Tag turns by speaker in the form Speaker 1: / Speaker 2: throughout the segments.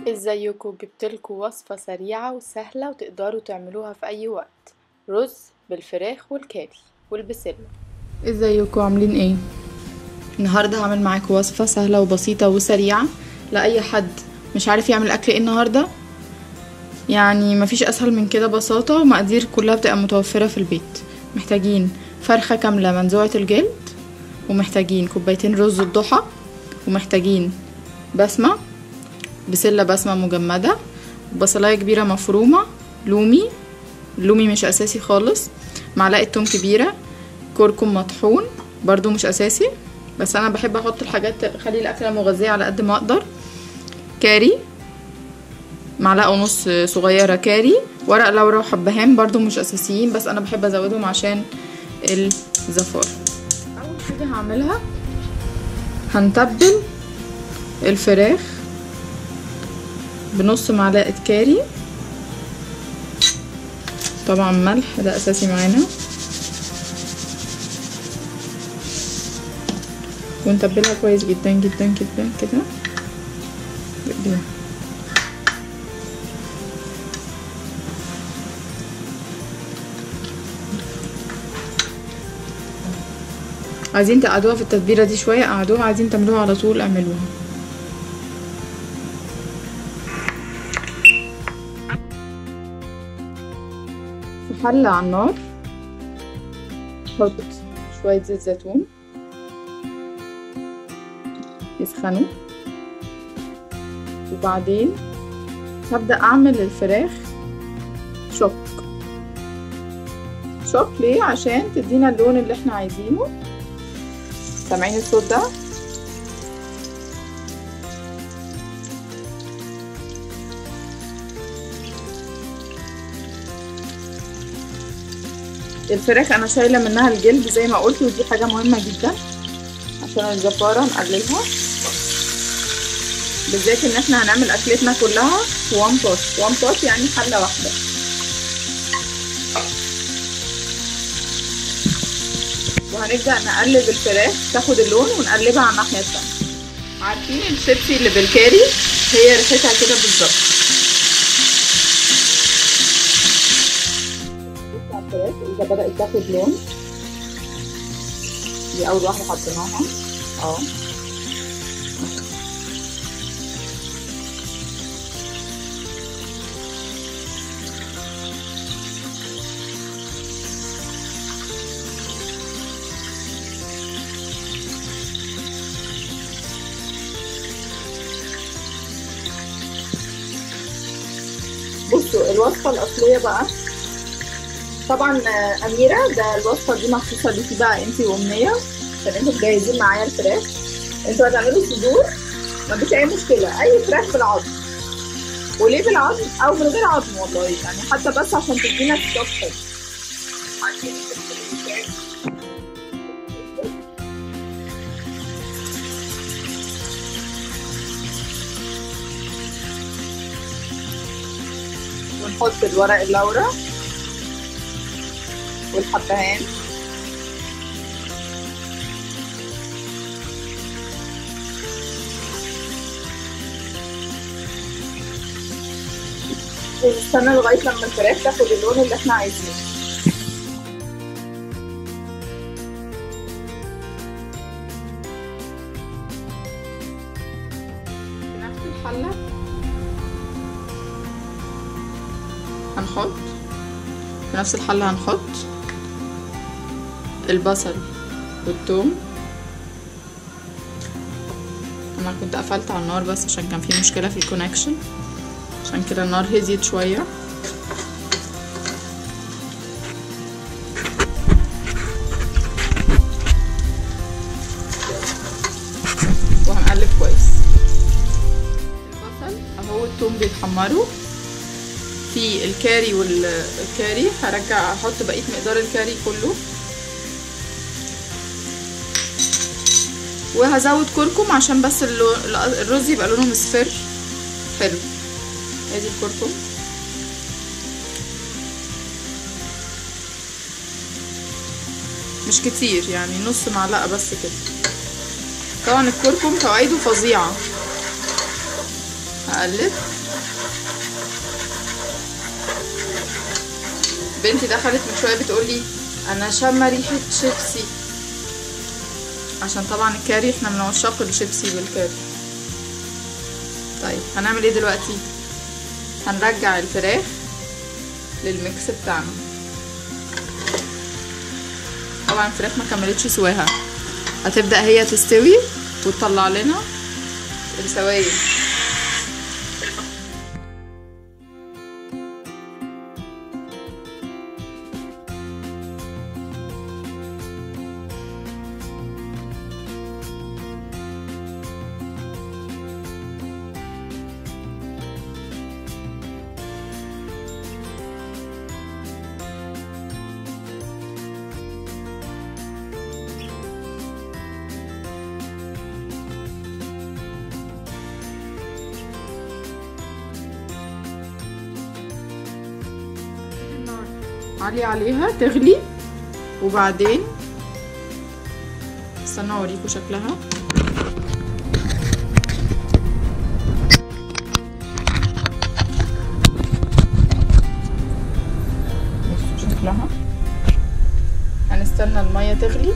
Speaker 1: ازيكم جبتلكوا وصفة سريعة وسهلة وتقدروا تعملوها في اي وقت رز بالفراخ والكاري والبسلة ازيكم عاملين ايه النهاردة هعمل معاكم وصفة سهلة وبسيطة وسريعة لأي حد مش عارف يعمل اكل ايه النهاردة يعني مفيش اسهل من كده بساطة ومقادير كلها بتبقى متوفرة في البيت محتاجين فرخة كاملة منزوعة الجلد ومحتاجين كوبايتين رز الضحى ومحتاجين بسمة بسلة بسمة مجمدة بصلاية كبيرة مفرومة لومي اللومي مش أساسي خالص معلقة توم كبيرة كركم مطحون برضو مش أساسي بس أنا بحب أحط الحاجات أخلي الأكلة مغذية على قد ما أقدر كاري معلقة ونص صغيرة كاري ورق لورا وحبهان برضو مش أساسيين بس أنا بحب أزودهم عشان الزفار أول حاجة هعملها هنتبل الفراخ بنص معلقة كاري طبعا ملح ده اساسي معانا ونتبلها كويس جدا جدا جدا كده بايدينا عايزين تقعدوها في التتبيله دي شويه قعدوها عايزين تعملوها على طول اعملوها في حلة على النار حط شوية زيت زيتون يسخنوا وبعدين هبدأ أعمل الفراخ شوك شوك ليه عشان تدينا اللون اللي احنا عايزينه سامعين الصوت ده الفراخ انا شايله منها الجلد زي ما قلت ودي حاجه مهمه جدا عشان الزفاره نقللها بالذات ان احنا هنعمل اكلتنا كلها في وان بوت وان بوت يعني حله واحده وهنبدا نقلب الفراخ تاخد اللون ونقلبها على الناحيه التانيه عارفين الشيبسي اللي بالكاري هي ريحتها كده بالظبط الفراخ اذا بدات تاخد لون دي اول واحده حطيناها اه بصوا الوصفه الاصليه بقى طبعا اميره ده الوصفه دي مخصوصه ليكي بقى انت وامنيه عشان انتوا مجهزين معايا الفراخ انتوا هتعملوا صدور مفيش اي مشكله اي فراخ بالعظم وليه بالعظم او من غير عظم والله يعني حتى بس عشان تدينا الصوص حلو ونحط الورق اللورا والحبهان ونستنى لغاية لما الفراخ تاخد اللون اللي احنا عايزينه في نفس الحلة هنحط في نفس الحلة هنحط البصل والثوم انا كنت قفلت على النار بس عشان كان في مشكله في الكونكشن عشان كده النار هديت شويه وهنقلب كويس البصل اهو الثوم بيتحمروا في الكاري والكاري هرجع احط بقيه مقدار الكاري كله وهزود كركم عشان بس الرز يبقى لونه مصفر حلو ادي الكركم مش كتير يعني نص معلقه بس كده طبعا الكركم فوائده فظيعه هقلب بنتي دخلت من شويه بتقولي انا شامه ريحه شيبسي عشان طبعا الكاري احنا من عشاق الشيبسي بالكاري طيب هنعمل ايه دلوقتي هنرجع الفراخ للميكس بتاعنا طبعا الفراخ ما كملتش سواها هتبدا هي تستوي وتطلع لنا السوايل عالية عليها تغلي وبعدين استنى اوريكم شكلها بصوا شكلها هنستنى المية تغلي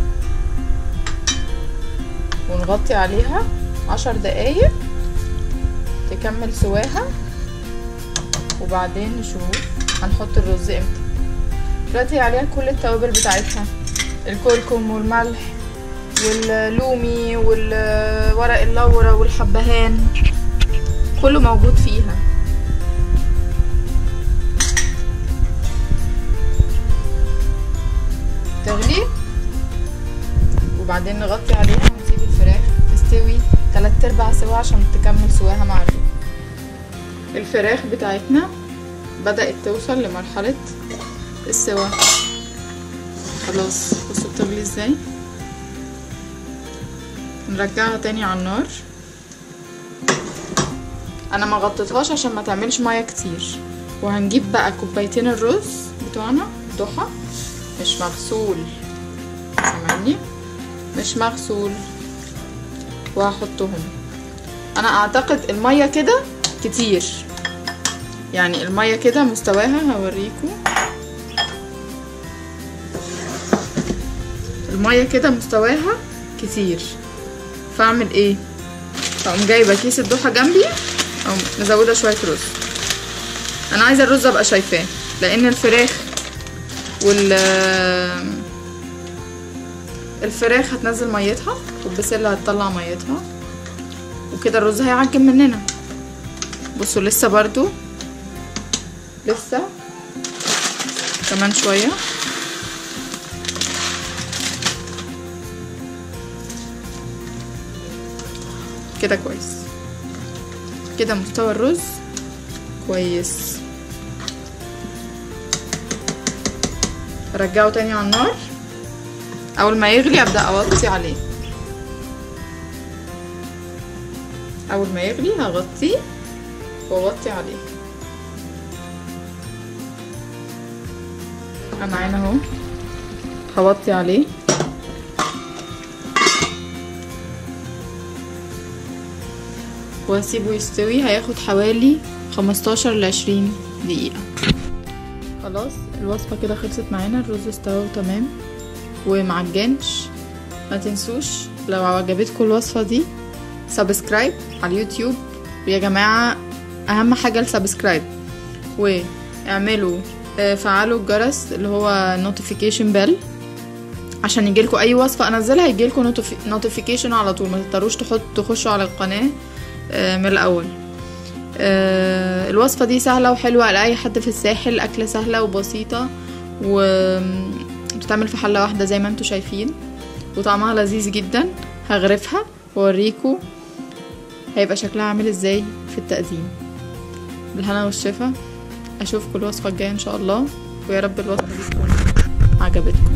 Speaker 1: ونغطي عليها عشر دقايق تكمل سواها وبعدين نشوف هنحط الرز امتى دلوقتي عليها كل التوابل بتاعتها الكركم والملح واللومي والورق اللورة والحبهان كله موجود فيها تغلي وبعدين نغطي عليها ونسيب الفراخ تستوي تلات ارباع سوا عشان تكمل سواها مع الرز الفراخ بتاعتنا بدأت توصل لمرحلة السوا خلاص بصوا بتغلي ازاي نرجعها تاني على النار انا ما غطيتهاش عشان ما تعملش ميه كتير وهنجيب بقى كوبايتين الرز بتوعنا ضحى مش مغسول سامعني مش مغسول وهحطهم انا اعتقد الميه كده كتير يعني المية كده مستواها هوريكم المية كده مستواها كتير فاعمل ايه اقوم جايبة كيس الضحى جنبي او مزودة شوية رز انا عايزة الرز ابقى شايفاه لان الفراخ وال الفراخ هتنزل ميتها والبسلة هتطلع ميتها وكده الرز هيعجن مننا بصوا لسه برضو لسه كمان شوية كده كويس كده مستوى الرز كويس ارجعه تاني على النار اول ما يغلي ابدا اوطي عليه اول ما يغلي هغطيه واوطي عليه انا عين اهو هوطي عليه واسيبه يستوي هياخد حوالي خمستاشر لعشرين دقيقة خلاص الوصفة كده خلصت معانا الرز استوى تمام ومعجنش ما تنسوش لو عجبتكم الوصفة دي سبسكرايب على اليوتيوب ويا جماعة اهم حاجة السبسكرايب واعملوا فعلوا الجرس اللي هو نوتيفيكيشن بيل عشان يجيلكوا اي وصفة انزلها يجيلكوا نوتيفيكيشن على طول ما تضطروش تحط تخشوا على القناة من الاول الوصفة دي سهلة وحلوة لأي حد في الساحل أكلة سهلة وبسيطة وبتتعمل في حلة واحدة زي ما انتوا شايفين وطعمها لذيذ جدا هغرفها واوريكم هيبقى شكلها عامل ازاي في التقديم بالهنا والشفا اشوفكم الوصفة الجاية ان شاء الله ويا رب الوصفة دي تكون عجبتكم